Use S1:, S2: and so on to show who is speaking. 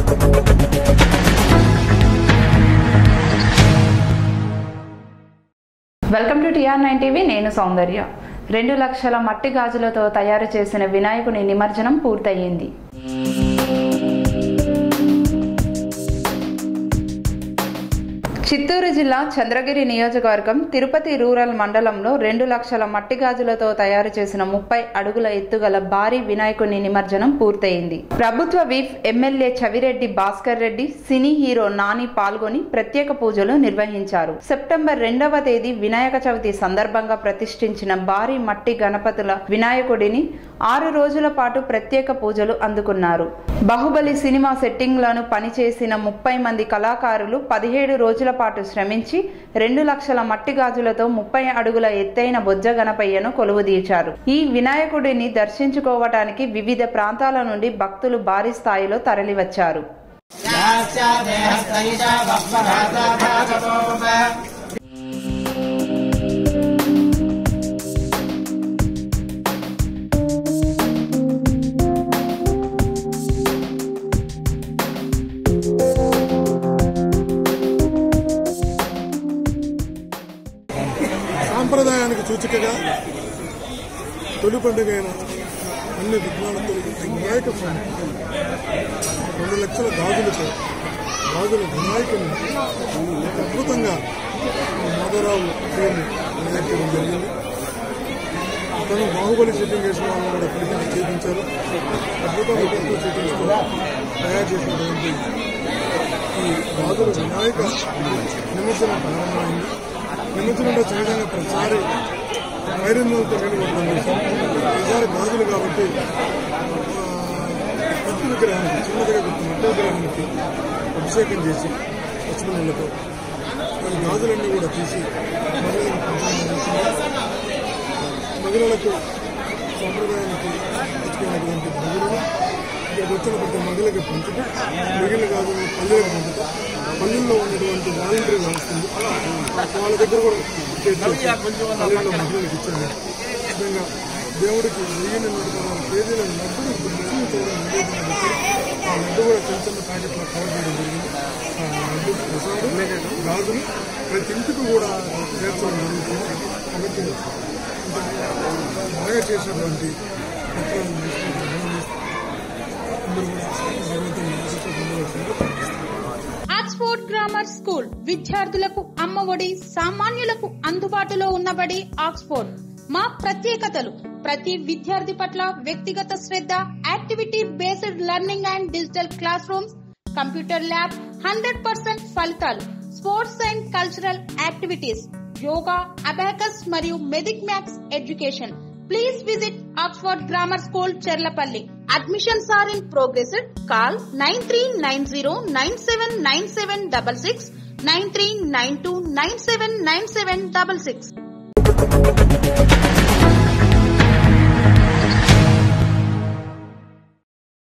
S1: Welcome to TR nine TV నేను సౌందర్య రెండు లక్షల మట్టి గాజులతో తయారు చేసిన వినాయకుని నిమజ్జనం పూర్తయింది చిత్తూరు జిల్లా చంద్రగిరి నియోజకవర్గం తిరుపతి రూరల్ మండలంలో రెండు లక్షల మట్టి గాజులతో తయారు చేసిన ముప్పై అడుగుల ఎత్తుగల భారీ వినాయకుని నిమజ్జనం పూర్తయింది ప్రభుత్వ whip MLA Chevireddy Bhaskar Reddy cine hero Nani పాల్గొని ప్రత్యేక పూజలు నిర్వహించారు సెప్టెంబర్ రెండవ తేదీ వినాయక చవితి సందర్భంగా ప్రతిష్ఠించిన భారీ మట్టి గణపతుల వినాయకుడిని ఆరు రోజుల పాటు ప్రత్యేక పూజలు అందుకున్నారు బాహుబలి సినిమా సెట్టింగ్లను పనిచేసిన ముప్పై మంది కళాకారులు పదిహేడు రోజుల పాటు శ్రమించి రెండు లక్షల మట్టి గాజులతో ముప్పై అడుగుల ఎత్తైన బొజ్జ గణపయ్యను కొలువుదీర్చారు ఈ వినాయకుడిని దర్శించుకోవటానికి వివిధ ప్రాంతాల నుండి భక్తులు భారీ స్థాయిలో తరలివచ్చారు
S2: సాంప్రదాయానికి సూచికగా తొలి పండుగ అయిన అన్ని విఘ్నాలు తొలగించే వినాయక స్వామి రెండు లక్షల గాజులతో గాజుల వినాయకుని అద్భుతంగా మాధవరావు శ్రీని వినాయకుడు జరిగింది తను బాహుబలి షూటింగ్ చేసిన వాళ్ళని కూడా పిలిపించి చేయించారు అద్భుతంగా తక్కువ షూటింగ్స్తో తయారు చేసినటువంటి ఈ గాజుల వినాయక నిమజ్జనం ప్రారంభమైంది నిమజ్జనంలో సహజంగా ప్రతిసారి వైరంధ్రంతో వెళ్ళిపోతుంది ఈసారి గాజులు కాబట్టి మట్టి విగ్రహానికి చిన్నదిగా గుర్తు మట్టి విగ్రహానికి అభిషేకం చేసి పసుపు నీళ్ళతో మరి గాజులన్నీ కూడా తీసి మహిళలకు పంచడం జరుగుతుంది. మహిళలకు సాంప్రదాయానికి తెచ్చుకున్నటువంటి మహిళలు ఇక్కడికి వచ్చిన ప్రతి మహిళకి పంచుతూ మిగిలిన గాజులు పల్లెలకు పంచుతూ పల్లెల్లో ఉన్నటువంటి వాలంటీర్ వ్యవస్థ ఉంది వాళ్ళ దగ్గర కూడా చేర్చేసి పల్లెల్లో మహిళలకు ఇచ్చారు ముఖ్యంగా దేవుడికి వెయ్యి నూట పదహారు కేజీల లడ్డుని ముస్లిం చూడడం నివేదన పెట్టి ఆ లడ్డు కూడా చిన్న చిన్న ప్యాకెట్లో కవర్ చేయడం జరిగింది ఆ లడ్డు ప్రసాదం గాజులు ప్రతి ఇంటికి కూడా చేర్చడం జరుగుతుంది కాబట్టి బాగా చేసినటువంటి పత్రాలను తీసుకుంటూ అందరూ కూడా భగవంతుని ఆశతో పొందవలసిందిగా ప్రార్థిస్తున్నాను
S3: ఆక్స్ఫోర్డ్ గ్రామర్ స్కూల్ విద్యార్థులకు అమ్మఒడి సామాన్యులకు అందుబాటులో ఉన్నబడి ఆక్స్ఫోర్డ్ మా ప్రత్యేకతలు ప్రతి విద్యార్థి పట్ల వ్యక్తిగత శ్రద్ధ activity based learning and digital classrooms computer lab hundred percent ఫలితాలు sports and cultural activities yoga abacus మరియు vedic maths education please visit Oxford grammar school Cherlapally admissions are in progress call nine three nine zero nine seven nine seven double six nine three nine two nine seven nine seven double six